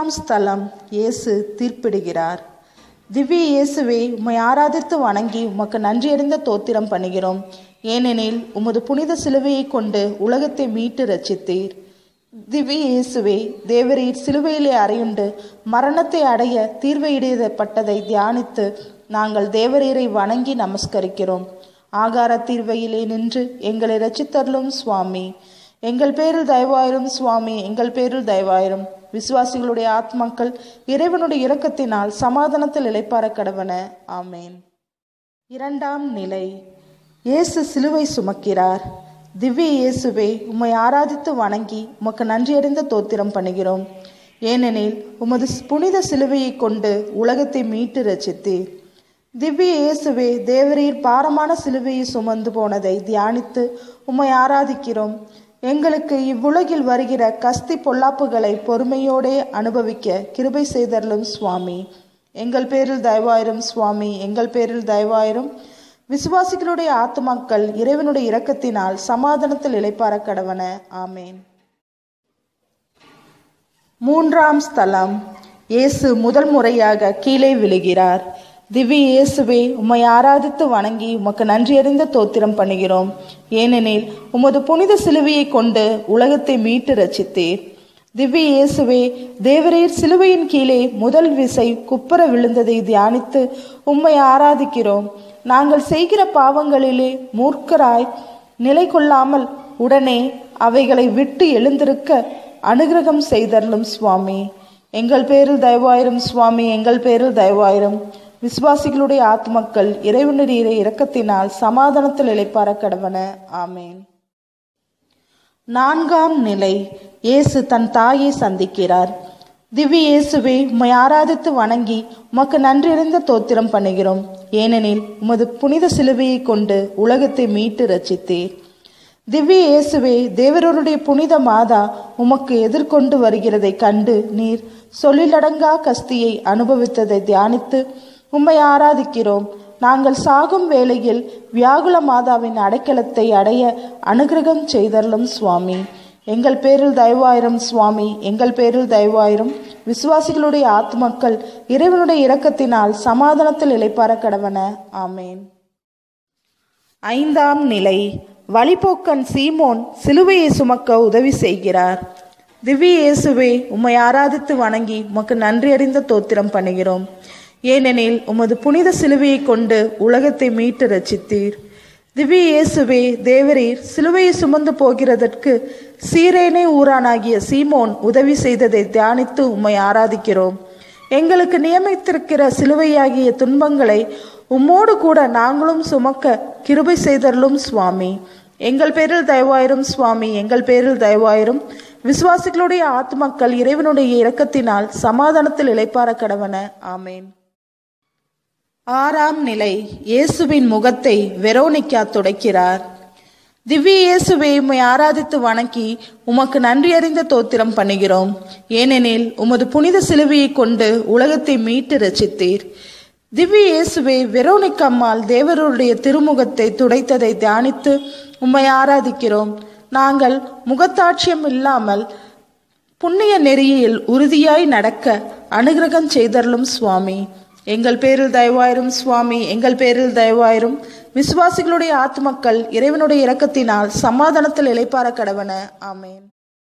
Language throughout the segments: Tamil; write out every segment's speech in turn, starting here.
இரண்டாம் ஸ்தலம் இயேசு தீர்ப்பிடுகிறார் திவ்ய இயேசுவே உம்மை ஆராதித்து வணங்கி உமக்கு நன்றியறிந்த தோத்திரம் பண்ணுகிறோம் ஏனெனில் உமது புனித சிலுவையை கொண்டு உலகத்தை மீட்டு ரச்சித்தீர் திவ்ய இயேசுவே தேவரீர் சிலுவையிலே அறையுண்டு மரணத்தை அடைய தீர்வையிடப்பட்டதை தியானித்து நாங்கள் தேவரீரை வணங்கி நமஸ்கரிக்கிறோம் ஆகார தீர்வையிலே நின்று எங்களை ரச்சித்தருளும் சுவாமி எங்கள் பேரில் தயவாயிரும் சுவாமி எங்கள் பேரில் தயவாயிரும் விசுவாசிகளுடைய ஆத்மாக்கள் இறைவனுடைய இரக்கத்தினால் சமாதானத்தில் இளைப்பார கடவன ஆமேன் இரண்டாம் நிலை இயேசு சிலுவை சுமக்கிறார் திவ்ய இயேசுவே உம்மை ஆராதித்து வணங்கி உமக்கு நன்றியறிந்த தோத்திரம் பண்ணுகிறோம் ஏனெனில் உமது புனித சிலுவையை கொண்டு உலகத்தை மீட்டு ரச்சித்தீர் திவ்ய இயேசுவே தேவரீர் பாரமான சிலுவையை சுமந்து போனதை தியானித்து உம்மை ஆராதிக்கிறோம் எங்களுக்கு இவ்வுலகில் வருகிற கஸ்தி பொல்லாப்புகளை பொறுமையோடே அனுபவிக்க கிருபை செய்தருளும் சுவாமி எங்கள் பேரில் தயவாயிரும் சுவாமி எங்கள் பேரில் தயவாயிரும் விசுவாசிகளுடைய ஆத்மாக்கள் இறைவனுடைய இரக்கத்தினால் சமாதானத்தில் இளைப்பார கடவன ஆமேன் மூன்றாம் ஸ்தலம் இயேசு முதல் முறையாக கீழே விழுகிறார் திவ்ய இயேசுவே உம்மை ஆராதித்து வணங்கி உமக்கு நன்றியறிந்த தோத்திரம் பண்ணுகிறோம் ஏனெனில் உமது புனித சிலுவையை கொண்டு உலகத்தை மீட்டு ரச்சித்தீர் திவ்ய இயேசுவே தேவரீர் சிலுவையின் கீழே முதல் விசை குப்புற விழுந்ததை தியானித்து உம்மை ஆராதிக்கிறோம் நாங்கள் செய்கிற பாவங்களிலே மூர்க்கராய் நிலை கொள்ளாமல் உடனே அவைகளை விட்டு எழுந்திருக்க அனுகிரகம் செய்தருளும் சுவாமி எங்கள் பேரில் தயவாயிரும் சுவாமி எங்கள் பேரில் தயவாயிரும் விசுவாசிகளுடைய ஆத்மக்கள் இறைவனுடைய இரக்கத்தினால் சமாதானத்தில் இழைப்பார கடவன ஆமேன் நான்காம் நிலை இயேசு தன் தாயை சந்திக்கிறார் திவ்ய இயேசுவே உம்மை ஆராதித்து வணங்கி உமக்கு நன்றியறிந்த தோத்திரம் பண்ணுகிறோம் ஏனெனில் உமது புனித சிலுவையை கொண்டு உலகத்தை மீட்டு ரச்சித்தீர் திவ்ய இயேசுவே தேவரருடைய புனித மாதா உமக்கு எதிர்கொண்டு வருகிறதை கண்டு நீர் சொல்லிலடங்கா கஸ்தியை அனுபவித்ததை தியானித்து உம்மை ஆராதிக்கிறோம் நாங்கள் சாகும் வேளையில் வியாகுல மாதாவின் அடைக்கலத்தை அடைய அனுகிரகம் செய்தருளும் சுவாமி எங்கள் பேரில் தயவாயிரம் சுவாமி எங்கள் பேரில் தயவாயிரம் விசுவாசிகளுடைய ஆத்மக்கள் இறைவனுடைய இரக்கத்தினால் சமாதானத்தில் இளைப்பார கடவன ஆமேன் ஐந்தாம் நிலை வழிபோக்கன் சீமோன் சிலுவையை சுமக்க உதவி செய்கிறார் திவ்ய இயேசுவே உம்மை ஆராதித்து வணங்கி உமக்கு நன்றி அறிந்த தோத்திரம் பண்ணுகிறோம் ஏனெனில் உமது புனித சிலுவையை கொண்டு உலகத்தை மீட்டு ரச்சித்தீர் திவ்ய இயேசுவே தேவரீர் சிலுவையை சுமந்து போகிறதற்கு சீரேனே ஊரானாகிய சீமோன் உதவி செய்ததை தியானித்து உம்மை ஆராதிக்கிறோம் எங்களுக்கு நியமித்திருக்கிற சிலுவையாகிய துன்பங்களை உம்மோடு கூட நாங்களும் சுமக்க கிருபை செய்தருளும் சுவாமி எங்கள் பேரில் தயவாயிரும் சுவாமி எங்கள் பேரில் தயவாயிரும் விசுவாசிகளுடைய ஆத்மக்கள் இறைவனுடைய இரக்கத்தினால் சமாதானத்தில் இளைப்பார கடவன ஆமேன் ஆறாம் நிலை இயேசுவின் முகத்தை வெரோனிக்கா துடைக்கிறார் திவ்ய இயேசுவை உம்மை ஆராதித்து வணங்கி உமக்கு நன்றி அறிந்த தோத்திரம் பண்ணுகிறோம் ஏனெனில் உமது புனித சிலுவையை கொண்டு உலகத்தை மீட்டு ரச்சித்தீர் திவ்ய இயேசுவே வெரோனிக் அம்மாள் தேவருடைய திருமுகத்தை துடைத்ததை தியானித்து உம்மை ஆராதிக்கிறோம் நாங்கள் முகத்தாட்சியம் இல்லாமல் புண்ணிய நெறியில் உறுதியாய் நடக்க அனுகிரகம் செய்தருளும் சுவாமி எங்கள் பேரில் தயவாயிரும் சுவாமி எங்கள் பேரில் தயவாயிரும் விசுவாசிகளுடைய ஆத்மக்கள் இறைவனுடைய இரக்கத்தினால் சமாதானத்தில் இளைப்பார கடவன ஆமேன்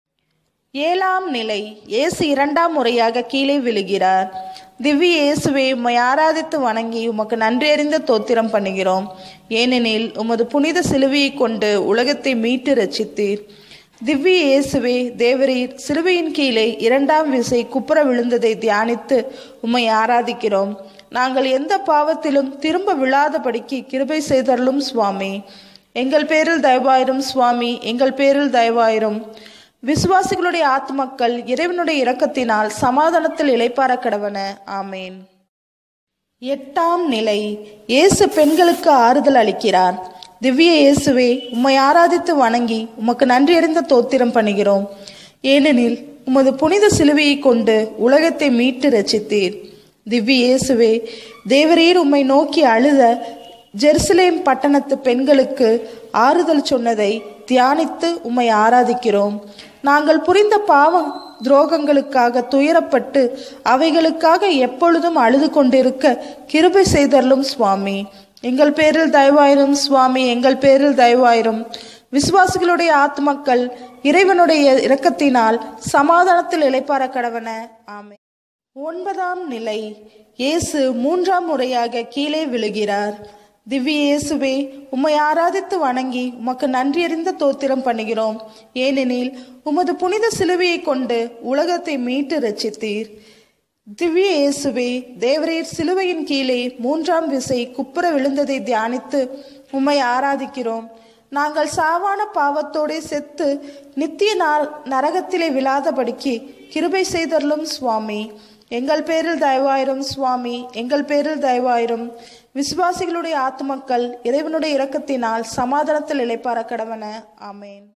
ஏழாம் நிலை இயேசு இரண்டாம் முறையாக கீழே விழுகிறார் திவ்ய இயேசுவை உம்மை ஆராதித்து வணங்கி உமக்கு நன்றி அறிந்த தோத்திரம் பண்ணுகிறோம் ஏனெனில் உமது புனித சிலுவையை கொண்டு உலகத்தை மீட்டு ரச்சித்தீர் திவ்ய இயேசுவே தேவரீர் சிலுவையின் கீழே இரண்டாம் விசை குப்புற விழுந்ததை தியானித்து உம்மை ஆராதிக்கிறோம் நாங்கள் எந்த பாவத்திலும் திரும்ப விழாதபடிக்கு கிருபை செய்தருளும் சுவாமி எங்கள் பேரில் தயவாயிரும் சுவாமி எங்கள் பேரில் தயவாயிரும் விசுவாசிகளுடைய ஆத்மக்கள் இறைவனுடைய இரக்கத்தினால் சமாதானத்தில் இளைப்பார கடவன ஆமேன் எட்டாம் நிலை இயேசு பெண்களுக்கு ஆறுதல் அளிக்கிறார் திவ்ய இயேசுவே உம்மை ஆராதித்து வணங்கி உமக்கு நன்றி அறிந்த தோத்திரம் பண்ணுகிறோம் ஏனெனில் உமது புனித சிலுவையை கொண்டு உலகத்தை மீட்டு ரச்சித்தீர் திவ்ய இயேசுவே தேவரீர் உம்மை நோக்கி அழுத ஜெருசலேம் பட்டணத்து பெண்களுக்கு ஆறுதல் சொன்னதை தியானித்து உம்மை ஆராதிக்கிறோம் நாங்கள் புரிந்த பாவம் துரோகங்களுக்காக துயரப்பட்டு அவைகளுக்காக எப்பொழுதும் அழுது கொண்டிருக்க கிருபை செய்தருளும் சுவாமி எங்கள் பேரில் தயவாயிரும் சுவாமி எங்கள் பேரில் தயவாயிரும் விசுவாசிகளுடைய ஆத்மக்கள் இறைவனுடைய இரக்கத்தினால் சமாதானத்தில் இளைப்பார கடவன ஆமே ஒன்பதாம் நிலை இயேசு மூன்றாம் முறையாக கீழே விழுகிறார் திவ்ய இயேசுவே உம்மை ஆராதித்து வணங்கி உமக்கு நன்றியறிந்த தோத்திரம் பண்ணுகிறோம் ஏனெனில் உமது புனித சிலுவையை கொண்டு உலகத்தை மீட்டு ரச்சித்தீர் திவ்ய இயேசுவே தேவரீர் சிலுவையின் கீழே மூன்றாம் விசை குப்புற விழுந்ததை தியானித்து உம்மை ஆராதிக்கிறோம் நாங்கள் சாவான பாவத்தோடே செத்து நித்திய நா- நரகத்திலே விழாதபடிக்கு கிருபை செய்தருளும் சுவாமி எங்கள் பேரில் தயவாயிரும் சுவாமி எங்கள் பேரில் தயவாயிரும் விசுவாசிகளுடைய ஆத்துமக்கள் இறைவனுடைய இரக்கத்தினால் சமாதானத்தில் இளைப்பார கடவன ஆமேன்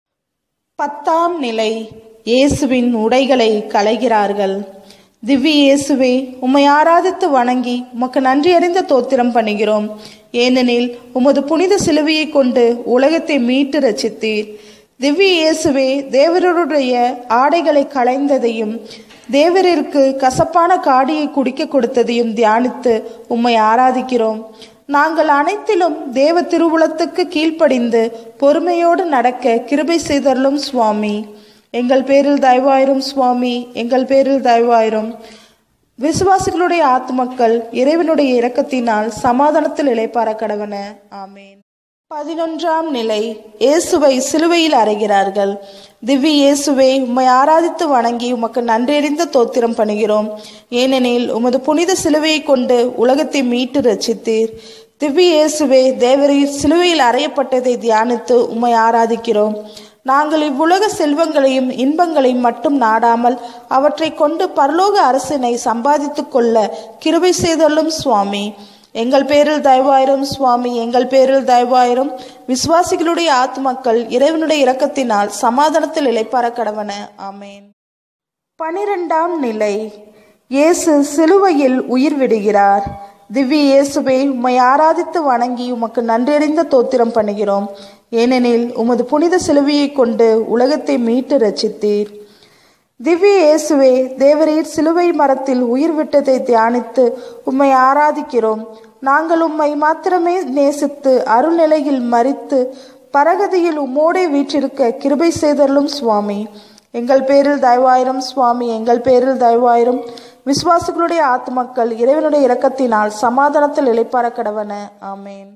பத்தாம் நிலை இயேசுவின் உடைகளை களைகிறார்கள் திவ்ய இயேசுவே உம்மை ஆராதித்து வணங்கி உமக்கு நன்றி அறிந்த தோத்திரம் பண்ணுகிறோம் ஏனெனில் உமது புனித சிலுவையை கொண்டு உலகத்தை மீட்டு ரச்சித்தீர் திவ்ய இயேசுவே தேவருடைய ஆடைகளை களைந்ததையும் தேவரிற்கு கசப்பான காடியை குடிக்க கொடுத்ததையும் தியானித்து உம்மை ஆராதிக்கிறோம் நாங்கள் அனைத்திலும் தேவ திருவுளத்துக்கு கீழ்ப்படிந்து பொறுமையோடு நடக்க கிருபை செய்தருளும் சுவாமி எங்கள் பேரில் தயவாயிரும் சுவாமி எங்கள் பேரில் தயவாயிரும் விசுவாசிகளுடைய ஆத்மக்கள் இறைவனுடைய இரக்கத்தினால் சமாதானத்தில் இளைப்பார கடவன ஆமேன் பதினொன்றாம் நிலை இயேசுவை சிலுவையில் அறைகிறார்கள் திவ்ய இயேசுவை உம்மை ஆராதித்து வணங்கி உமக்கு நன்றியறிந்த தோத்திரம் பண்ணுகிறோம் ஏனெனில் உமது புனித சிலுவையை கொண்டு உலகத்தை மீட்டு ரச்சித்தீர் திவ்ய இயேசுவே தேவரீர் சிலுவையில் அறையப்பட்டதை தியானித்து உம்மை ஆராதிக்கிறோம் நாங்கள் இவ்வுலக செல்வங்களையும் இன்பங்களையும் மட்டும் நாடாமல் அவற்றை கொண்டு பரலோக அரசினை சம்பாதித்துக் கொள்ள கிருபை செய்தள்ளும் சுவாமி எங்கள் பேரில் தயவாயிரும் சுவாமி எங்கள் பேரில் தயவாயிரும் விசுவாசிகளுடைய ஆத்மக்கள் இறைவனுடைய இரக்கத்தினால் சமாதானத்தில் இளைப்பார கடவன ஆமேன் பனிரெண்டாம் நிலை இயேசு சிலுவையில் உயிர் விடுகிறார் திவ்ய இயேசுவை உம்மை ஆராதித்து வணங்கி உமக்கு நன்றியறிந்த தோத்திரம் பண்ணுகிறோம் ஏனெனில் உமது புனித சிலுவையை கொண்டு உலகத்தை மீட்டு ரச்சித்தீர் திவ்ய இயேசுவே தேவரீர் சிலுவை மரத்தில் உயிர் விட்டதை தியானித்து உம்மை ஆராதிக்கிறோம் நாங்கள் உம்மை மாத்திரமே நேசித்து அருள்நிலையில் மறித்து பரகதியில் உம்மோடே வீற்றிருக்க கிருபை செய்தருளும் சுவாமி எங்கள் பேரில் தயவாயிரும் சுவாமி எங்கள் பேரில் தயவாயிரும் விசுவாசிகளுடைய ஆத்மக்கள் இறைவனுடைய இரக்கத்தினால் சமாதானத்தில் இளைப்பார கடவன ஆமேன்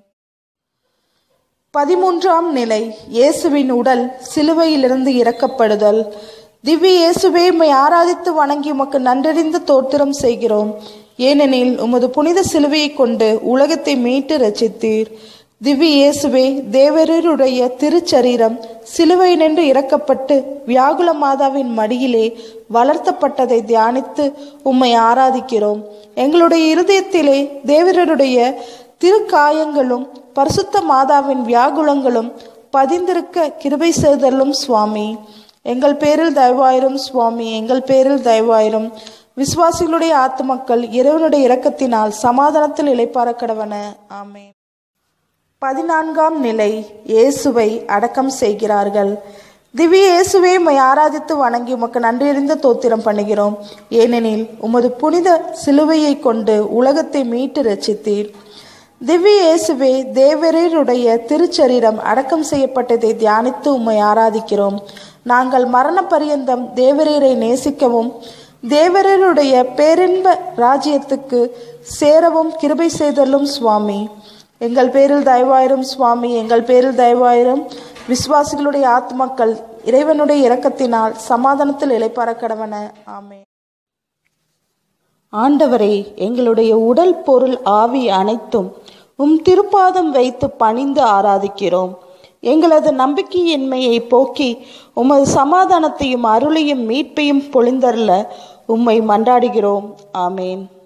பதிமூன்றாம் நிலை இயேசுவின் உடல் சிலுவையிலிருந்து இறக்கப்படுதல் திவ்ய இயேசுவே உம்மை ஆராதித்து வணங்கி உமக்கு நன்றறிந்த தோத்திரம் செய்கிறோம் ஏனெனில் உமது புனித சிலுவையை கொண்டு உலகத்தை மீட்டு ரச்சித்தீர் திவ்ய இயேசுவே தேவரருடைய திருச்சரீரம் சிலுவை நின்று இறக்கப்பட்டு வியாகுல மாதாவின் மடியிலே வளர்த்தப்பட்டதை தியானித்து உம்மை ஆராதிக்கிறோம் எங்களுடைய இருதயத்திலே தேவரருடைய திருக்காயங்களும் பரிசுத்த மாதாவின் வியாகுலங்களும் பதிந்திருக்க கிருபை செய்தலும் சுவாமி எங்கள் பேரில் தயவாயிரும் சுவாமி எங்கள் பேரில் தயவாயிரும் விசுவாசிகளுடைய ஆத்துமக்கள் இறைவனுடைய இரக்கத்தினால் சமாதானத்தில் இளைப்பார கடவன ஆமென் பதினான்காம் நிலை இயேசுவை அடக்கம் செய்கிறார்கள் திவ்ய இயேசுவே உம்மை ஆராதித்து வணங்கி உமக்கு நன்றியறிந்த தோத்திரம் பண்ணுகிறோம் ஏனெனில் உமது புனித சிலுவையை கொண்டு உலகத்தை மீட்டு ரச்சித்தீர் திவ்ய இயேசுவே தேவரருடைய திருச்சரீரம் அடக்கம் செய்யப்பட்டதை தியானித்து உம்மை ஆராதிக்கிறோம் நாங்கள் மரண பரியந்தம் தேவரீரை நேசிக்கவும் தேவரருடைய பேரின்ப ராஜ்யத்துக்கு சேரவும் கிருபை செய்தலும் சுவாமி எங்கள் பேரில் தயவாயிரும் சுவாமி எங்கள் பேரில் தயவாயிரும் விசுவாசிகளுடைய ஆத்மக்கள் இறைவனுடைய இரக்கத்தினால் சமாதானத்தில் இளைப்பார கடவன ஆமே ஆண்டவரே எங்களுடைய உடல் பொருள் ஆவி அனைத்தும் உம் திருப்பாதம் வைத்து பணிந்து ஆராதிக்கிறோம் எங்களது நம்பிக்கையின்மையை போக்கி உமது சமாதானத்தையும் அருளையும் மீட்பையும் பொழிந்தருள உம்மை மன்றாடுகிறோம் ஆமேன்